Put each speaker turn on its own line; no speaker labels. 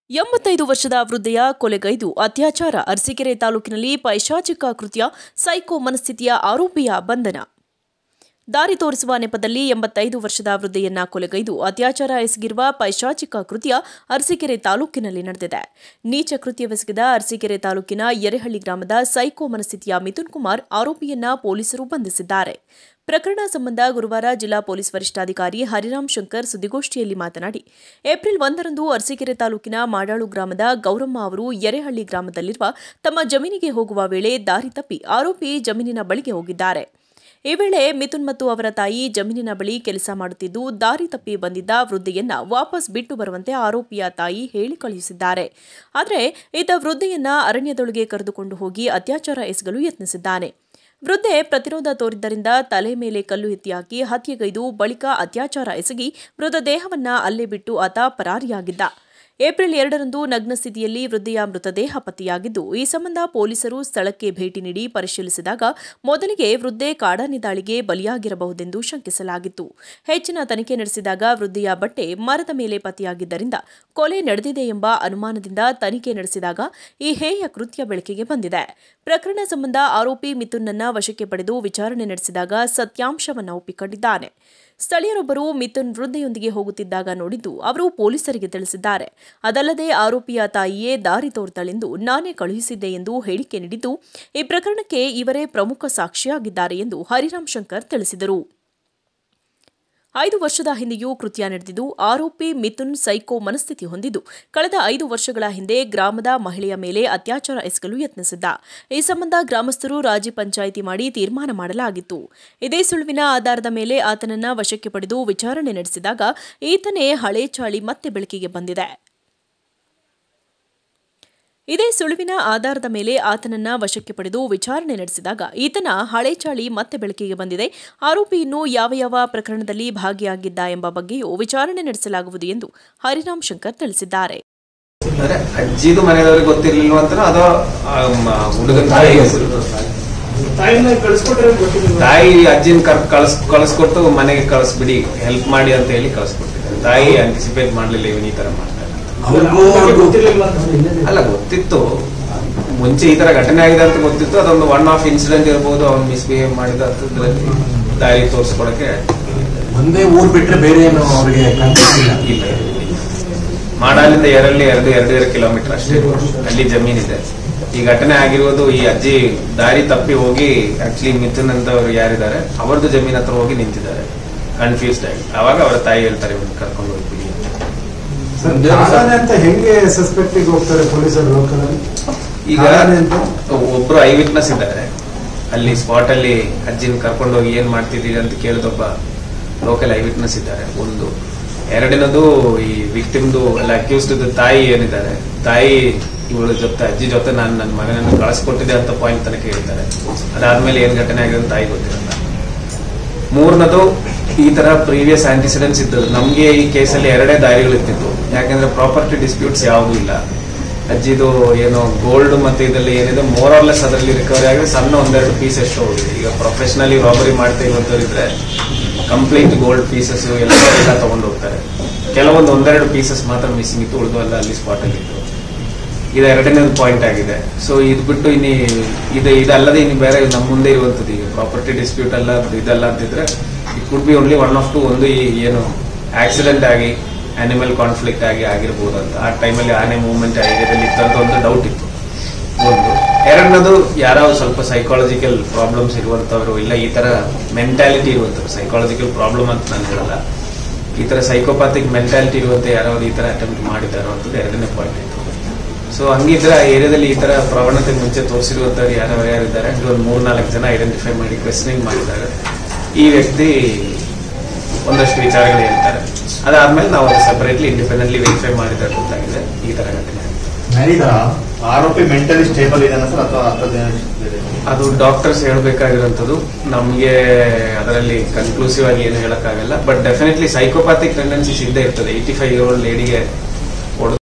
ಎಂಬತ್ತೈದು ವರ್ಷದ ವೃದ್ಧೆಯ ಕೊಲೆಗೈದು ಅತ್ಯಾಚಾರ ಅರಸೀಕೆರೆ ತಾಲೂಕಿನಲ್ಲಿ ಪೈಶಾಚಿಕ ಕೃತ್ಯ ಸೈಕೋ ಮನಸ್ಥಿತಿಯ ಆರೋಪಿಯ ಬಂಧನ ದಾರಿ ತೋರಿಸುವ ನೆಪದಲ್ಲಿ ಎಂಬತ್ತೈದು ವರ್ಷದ ವೃದ್ಧೆಯನ್ನ ಕೊಲೆಗೈದು ಅತ್ಯಾಚಾರ ಎಸಗಿರುವ ಪೈಶಾಚಿಕ ಕೃತ್ಯ ಅರಸೀಕೆರೆ ತಾಲೂಕಿನಲ್ಲಿ ನಡೆದಿದೆ ನೀಚ ಕೃತ್ಯವೆಸಗಿದ ಅರಸೀಕೆರೆ ತಾಲೂಕಿನ ಯರೇಹಳ್ಳಿ ಗ್ರಾಮದ ಸೈಕೋ ಮನಸ್ಥಿತಿಯ ಮಿಥುನ್ ಕುಮಾರ್ ಆರೋಪಿಯನ್ನ ಪೊಲೀಸರು ಬಂಧಿಸಿದ್ದಾರೆ ಪ್ರಕರಣ ಸಂಬಂಧ ಗುರುವಾರ ಜಿಲ್ಲಾ ಪೊಲೀಸ್ ವರಿಷ್ಠಾಧಿಕಾರಿ ಹರಿರಾಮ್ ಶಂಕರ್ ಸುದ್ದಿಗೋಷ್ಠಿಯಲ್ಲಿ ಮಾತನಾಡಿ ಏಪ್ರಿಲ್ ಒಂದರಂದು ಅರಸೀಕೆರೆ ತಾಲೂಕಿನ ಮಾಡಾಳು ಗ್ರಾಮದ ಗೌರಮ್ಮ ಅವರು ಯರೇಹಳ್ಳಿ ಗ್ರಾಮದಲ್ಲಿರುವ ತಮ್ಮ ಜಮೀನಿಗೆ ಹೋಗುವ ವೇಳೆ ದಾರಿ ತಪ್ಪಿ ಆರೋಪಿ ಜಮೀನಿನ ಬಳಿಗೆ ಹೋಗಿದ್ದಾರೆ ಈ ವೇಳೆ ಮಿಥುನ್ ಮತ್ತು ಅವರ ತಾಯಿ ಜಮೀನಿನ ಬಳಿ ಕೆಲಸ ಮಾಡುತ್ತಿದ್ದು ದಾರಿ ತಪ್ಪಿ ಬಂದಿದ್ದ ವೃದ್ಧೆಯನ್ನ ವಾಪಸ್ ಬಿಟ್ಟು ಬರುವಂತೆ ಆರೋಪಿಯ ತಾಯಿ ಹೇಳಿ ಕಳುಹಿಸಿದ್ದಾರೆ ಆದರೆ ಈತ ವೃದ್ಧೆಯನ್ನ ಅರಣ್ಯದೊಳಗೆ ಕರೆದುಕೊಂಡು ಹೋಗಿ ಅತ್ಯಾಚಾರ ಎಸಗಲು ಯತ್ನಿಸಿದ್ದಾನೆ ವೃದ್ಧೆ ಪ್ರತಿರೋಧ ತೋರಿದ್ದರಿಂದ ತಲೆ ಮೇಲೆ ಕಲ್ಲು ಎತ್ತಿ ಹಾಕಿ ಹತ್ಯೆಗೈದು ಬಳಿಕ ಅತ್ಯಾಚಾರ ಎಸಗಿ ಮೃತದೇಹವನ್ನ ಅಲ್ಲೇ ಬಿಟ್ಟು ಆತ ಪರಾರಿಯಾಗಿದ್ದ ಏಪ್ರಿಲ್ ಎರಡರಂದು ನಗ್ನ ಸ್ಥಿತಿಯಲ್ಲಿ ವೃದ್ಧೆಯ ಮೃತದೇಹ ಪತ್ತೆಯಾಗಿದ್ದು ಈ ಸಂಬಂಧ ಪೊಲೀಸರು ಸ್ಥಳಕ್ಕೆ ಭೇಟಿ ನೀಡಿ ಪರಿಶೀಲಿಸಿದಾಗ ಮೊದಲಿಗೆ ವೃದ್ಧೆ ಕಾಡಾನೆ ದಾಳಿಗೆ ಬಲಿಯಾಗಿರಬಹುದೆಂದು ಶಂಕಿಸಲಾಗಿತ್ತು ಹೆಚ್ಚಿನ ತನಿಖೆ ನಡೆಸಿದಾಗ ವೃದ್ಧೆಯ ಬಟ್ಟೆ ಮರದ ಮೇಲೆ ಪತ್ತೆಯಾಗಿದ್ದರಿಂದ ಕೊಲೆ ನಡೆದಿದೆ ಎಂಬ ಅನುಮಾನದಿಂದ ತನಿಖೆ ನಡೆಸಿದಾಗ ಈ ಹೇಯ ಕೃತ್ಯ ಬೆಳಕಿಗೆ ಬಂದಿದೆ ಪ್ರಕರಣ ಸಂಬಂಧ ಆರೋಪಿ ಮಿಥುನ್ನನ್ನ ವಶಕ್ಕೆ ಪಡೆದು ವಿಚಾರಣೆ ನಡೆಸಿದಾಗ ಸತ್ಯಾಂಶವನ್ನು ಒಪ್ಪಿಕೊಂಡಿದ್ದಾನೆ ಸ್ಥಳೀಯರೊಬ್ಬರು ಮಿಥುನ್ ವೃದ್ಧೆಯೊಂದಿಗೆ ಹೋಗುತ್ತಿದ್ದಾಗ ನೋಡಿದ್ದು ಅವರು ಪೊಲೀಸರಿಗೆ ತಿಳಿಸಿದ್ದಾರೆ ಅದಲ್ಲದೆ ಆರೋಪಿಯ ತಾಯಿಯೇ ದಾರಿ ತೋರ್ತಾಳೆಂದು ನಾನೇ ಕಳುಹಿಸಿದ್ದೆ ಎಂದು ಹೇಳಿಕೆ ನೀಡಿದ್ದು ಈ ಪ್ರಕರಣಕ್ಕೆ ಇವರೇ ಪ್ರಮುಖ ಸಾಕ್ಷಿಯಾಗಿದ್ದಾರೆ ಎಂದು ಹರಿರಾಮ್ ಶಂಕರ್ ತಿಳಿಸಿದರು ಐದು ವರ್ಷದ ಹಿಂದೆಯೂ ಕೃತ್ಯ ನಡೆದಿದ್ದು ಆರೋಪಿ ಮಿಥುನ್ ಸೈಕೋ ಮನಸ್ಥಿತಿ ಹೊಂದಿದ್ದು ಕಳೆದ ಐದು ವರ್ಷಗಳ ಹಿಂದೆ ಗ್ರಾಮದ ಮಹಿಳೆಯ ಮೇಲೆ ಅತ್ಯಾಚಾರ ಎಸಗಲು ಯತ್ನಿಸಿದ್ದ ಈ ಸಂಬಂಧ ಗ್ರಾಮಸ್ಥರು ರಾಜಿ ಪಂಚಾಯಿತಿ ಮಾಡಿ ತೀರ್ಮಾನ ಮಾಡಲಾಗಿತ್ತು ಇದೇ ಸುಳುವಿನ ಆಧಾರದ ಮೇಲೆ ಆತನನ್ನ ವಶಕ್ಕೆ ಪಡೆದು ವಿಚಾರಣೆ ನಡೆಸಿದಾಗ ಈತನೇ ಹಳೆ ಚಾಳಿ ಮತ್ತೆ ಬೆಳಕಿಗೆ ಬಂದಿದೆ ಇದೇ ಸುಳುವಿನ ಆಧಾರದ ಮೇಲೆ ಆತನನ್ನ ವಶಕ್ಕೆ ಪಡೆದು ವಿಚಾರಣೆ ನಡೆಸಿದಾಗ ಈತನ ಹಳೆ ಚಾಳಿ ಮತ್ತೆ ಬೆಳಕಿಗೆ ಬಂದಿದೆ ಆರೋಪಿ ಇನ್ನು ಯಾವ ಯಾವ ಪ್ರಕರಣದಲ್ಲಿ ಭಾಗಿಯಾಗಿದ್ದ ಎಂಬ ಬಗ್ಗೆಯೂ ವಿಚಾರಣೆ ನಡೆಸಲಾಗುವುದು ಎಂದು ಹರಿರಾಮ್ ಶಂಕರ್ ತಿಳಿಸಿದ್ದಾರೆ
ಅಂದ್ರೆ ಅಜ್ಜಿದು ಮನೆಯವ್ರಿಗೆ ಗೊತ್ತಿರ್ಲಿಲ್ವ ಅಂತ ಅಥವಾ ಹುಡುಗನ ತಾಯಿ
ತಾಯಿನ ಕಳಿಸ್ಕೊಟ್ರೆ ಗೊತ್ತಿಲ್ಲ
ತಾಯಿ ಅಜ್ಜಿನ ಕರ್ ಕಳ್ಸ್ ಕಳಿಸ್ಕೊಟ್ಟು ಮನೆಗೆ ಕಳಿಸ್ಬಿಡಿ ಹೆಲ್ಪ್ ಮಾಡಿ ಅಂತ ಹೇಳಿ ಕಳಿಸ್ಕೊಟ್ಟಿದ್ದಾರೆ ತಾಯಿ ಆಂಟಿಸಿಪೇಟ್ ಮಾಡ್ಲಿಲ್ಲ ಇವನ್ ಈ ತರ ಮಾಡ್ತಾರೆ
ಗೊತ್ತಿರ್ಲಿಲ್ಲ ಅಂತ
ಅಲ್ಲ ಗೊತ್ತಿತ್ತು ಮುಂಚೆ ಈ ತರ ಘಟನೆ ಆಗಿದೆ ಅಂತ ಗೊತ್ತಿತ್ತು ಅದೊಂದು ಒನ್ ಆಫ್ ಇನ್ಸಿಡೆಂಟ್ ಇರ್ಬೋದು ಅವ್ನು ಮಿಸ್ಬಿಹೇವ್ ಮಾಡಿದ ಅದ್ರಲ್ಲಿ ದಾರಿ ತೋರಿಸ್ಕೊಡಕ್ಕೆ
ಒಂದೇ ಊರ್ ಬಿಟ್ರೆ ಬೇರೆ ಏನು ಅವ್ರಿಗೆ ಕಾಂಟ್ಯಾಕ್ಟ್ ಇಲ್ಲ
ಇಲ್ಲ ಮಾಡಾಲಿಂದ ಎರಡಲ್ಲಿ ಎರಡು ಎರಡೂವರೆ ಕಿಲೋಮೀಟರ್ ಅಷ್ಟೇ ಅಲ್ಲಿ ಜಮೀನಿದೆ ಈ ಘಟನೆ ಆಗಿರೋದು ಈ ಅಜ್ಜಿ ದಾರಿ ತಪ್ಪಿ ಹೋಗಿ ಆಕ್ಚುಲಿ ಮಿಥುನ್ ಅಂತವ್ರು ಯಾರಿದ್ದಾರೆ ಅವ್ರದ್ದು ಜಮೀನ್ ಹತ್ರ ಹೋಗಿ ನಿಂತಿದ್ದಾರೆ ಕನ್ಫ್ಯೂಸ್ಡ್ ಆಗಿ ಅವಾಗ ಅವರ ತಾಯಿ ಹೇಳ್ತಾರೆ ಇವ್ರನ್ನ ಕರ್ಕೊಂಡು ಹೋಗ್ಬಿಡಿ ಅಂತ
ಸರ್ ಕಾಡಾನೆ ಅಂತ ಹೆಂಗೆ ಸಸ್ಪೆಕ್ಟ್ ಹೋಗ್ತಾರೆ ಪೊಲೀಸರು ಲೋಕಲ್
ಈಗ
ಕಾಡಾನೆ ಅಂತ
ಒಬ್ರು ಐ ವಿಟ್ನೆಸ್ ಇದ್ದಾರೆ ಅಲ್ಲಿ ಸ್ಪಾಟ್ ಅಲ್ಲಿ ಅಜ್ಜಿನ ಕರ್ಕೊಂಡು ಹೋಗಿ ಏನ್ ಮಾಡ್ತಿದ್ದೀರಿ ಅಂತ ಕೇಳಿದೊಬ್ಬ ಲೋಕಲ್ ಐ ವಿಟ್ನೆಸ್ ಇದ್ದಾರೆ ಒಂದು ಎರಡನೇದು ಈ ವಿಕ್ಟಿಮ್ದು ಅಲ್ಲ ಅಕ್ಯೂಸ್ಡ್ ತಾಯಿ ಏನಿದ್ದಾರೆ ತಾಯಿ ಇವಳ ಜೊತೆ ಅಜ್ಜಿ ಜೊತೆ ನಾನು ನನ್ನ ಮಗನನ್ನು ಕಳಿಸ್ಕೊಟ್ಟಿದ್ದೆ ಅಂತ ಪಾಯಿಂಟ್ ತನಕ ಹೇಳ್ತಾರೆ ಅದಾದ್ಮೇಲೆ ಏನ್ ಘಟನೆ ಆಗಿದೆ ಅಂತ ತಾಯಿ ಗೊತ್ತಿರಲ್ಲ ಮೂರನೇದು ಈ ತರ ಪ್ರೀವಿಯಸ್ ಆಂಟಿಸಿಡೆಂಟ್ಸ್ ಇದ್ದದ್ದು ನಮ್ಗೆ ಈ ಕೇಸಲ್ಲಿ ಎರಡೇ ದಾರಿಗಳಿರ್ತಿತ್ತು ಯಾಕಂದ್ರೆ ಪ್ರಾಪರ್ಟಿ ಡಿಸ್ಪ್ಯೂಟ್ಸ್ ಯಾವುದೂ ಇಲ್ಲ ಅಜ್ಜಿದು ಏನೋ ಗೋಲ್ಡ್ ಮತ್ತೆ ಇದರಲ್ಲಿ ಏನಿದೆ ಮೋರ್ ಆರ್ಲೆಸ್ ಅದರಲ್ಲಿ ರಿಕವರಿ ಆಗಿದೆ ಸಣ್ಣ ಒಂದೆರಡು ಪೀಸ್ ಎಷ್ಟು ಹೋಗಿದೆ ಈಗ ಪ್ರೊಫೆಷನಲಿ ರಾಬರಿ ಮಾಡ್ತಾ ಇರೋದ್ರಿದ್ರೆ ಕಂಪ್ಲೀಟ್ ಗೋಲ್ಡ್ ಪೀಸಸ್ ಎಲ್ಲ ಎಲ್ಲ ತಗೊಂಡು ಹೋಗ್ತಾರೆ ಕೆಲವೊಂದು ಒಂದೆರಡು ಪೀಸಸ್ ಮಾತ್ರ ಮಿಸ್ಸಿಂಗ್ ಇತ್ತು ಉಳಿದು ಎಲ್ಲ ಅಲ್ಲಿ ಸ್ಪಾಟ್ ಅಲ್ಲಿ ಇತ್ತು ಇದು ಎರಡನೇ ಪಾಯಿಂಟ್ ಆಗಿದೆ ಸೊ ಇದು ಬಿಟ್ಟು ಇನ್ನು ಇದು ಇದಲ್ಲದೆ ಇನ್ನು ಬೇರೆ ನಮ್ಮ ಮುಂದೆ ಇರುವಂತದ್ದು ಈಗ ಪ್ರಾಪರ್ಟಿ ಡಿಸ್ಪ್ಯೂಟ್ ಅಲ್ಲ ಇದಲ್ಲ ಅಂತಿದ್ರೆ it could be only one of two ಒಂದು ಈ ಏನು ಆಕ್ಸಿಡೆಂಟ್ ಆಗಿ ಅನಿಮಲ್ ಕಾನ್ಫ್ಲಿಕ್ಟ್ ಆಗಿ ಆಗಿರ್ಬೋದು ಅಂತ ಆ ಟೈಮಲ್ಲಿ ಆನೆ ಮೂವ್ಮೆಂಟ್ ಏರಿಯಾದಲ್ಲಿ ಇತ್ತಂತ ಒಂದು ಡೌಟ್ ಇತ್ತು ಒಂದು ಎರಡನೇದು ಯಾರೋ ಸ್ವಲ್ಪ ಸೈಕಾಲಜಿಕಲ್ ಪ್ರಾಬ್ಲಮ್ಸ್ ಇರುವಂತವ್ರು ಇಲ್ಲ ಈ ತರ ಮೆಂಟಾಲಿಟಿ ಇರುವಂತವ್ರು ಸೈಕಾಲಜಿಕಲ್ ಪ್ರಾಬ್ಲಮ್ ಅಂತ ನಾನು ಹೇಳಲ್ಲ ಈ ತರ ಸೈಕೋಪಾಥಿಕ್ ಮೆಂಟಾಲಿಟಿ ಇರುವಂತ ಯಾರೋ ಈ ತರ ಅಟೆಂಪ್ಟ್ ಮಾಡಿದಾರೋ ಅಂತ ಎರಡನೇ ಪಾಯಿಂಟ್ ಇತ್ತು ಸೊ ಹಂಗಿದ್ರೆ ಆ ಏರಿಯಾದಲ್ಲಿ ಈ ತರ ಪ್ರವಣತೆ ಮುಂಚೆ ತೋರಿಸಿರುವಂತವ್ರು ಯಾರು ಯಾರಿದ್ದಾರೆ ಒಂದು ಮೂರ್ ನಾಲ್ಕು ಜನ ಐಡೆಂಟಿಫೈ ಮಾಡಿ ಕ್ವೆಶನಿಂಗ್ ಮಾಡಿದ್ದಾರೆ ಈ ವ್ಯಕ್ತಿ ಒಂದಷ್ಟು ವಿಚಾರಗಳು ಹೇಳ್ತಾರೆ ಅದಾದ್ಮೇಲೆ ನಾವು ಅದು ಸಪರೇಟ್ಲಿ ಇಂಡಿಪೆಂಡೆಂಟ್ಲಿ ವೆರಿಫೈ ಮಾಡಿದ್ರೆ ಗೊತ್ತಾಗಿದೆ ಈ ತರ ಘಟನೆ ಆಗಿದೆ.
ಈಗ ಆರೋಪಿ ಮೆಂಟಲಿ ಸ್ಟೇಬಲ್ ಇದಾನ ಸರ್ ಅಥವಾ ಅಂಥದ್ದೇನು ಇದೆ?
ಅದು ಡಾಕ್ಟರ್ಸ್ ಹೇಳ್ಬೇಕಾಗಿರುವಂತದ್ದು ನಮ್ಗೆ ಅದರಲ್ಲಿ ಕನ್ಕ್ಲೂಸಿವ್ ಆಗಿ ಏನು ಹೇಳಕ್ಕಾಗಲ್ಲ ಬಟ್ ಡೆಫಿನೆಟ್ಲಿ ಸೈಕೋಪಾಥಿಕ್ ಟೆಂಡೆನ್ಸೀಸ್ ಇದ್ದೇ ಇರ್ತದೆ ಏಯ್ಟಿ ಫೈವ್ ಇಯರ್ ಓಲ್ಡ್ ಲೇಡಿಗೆ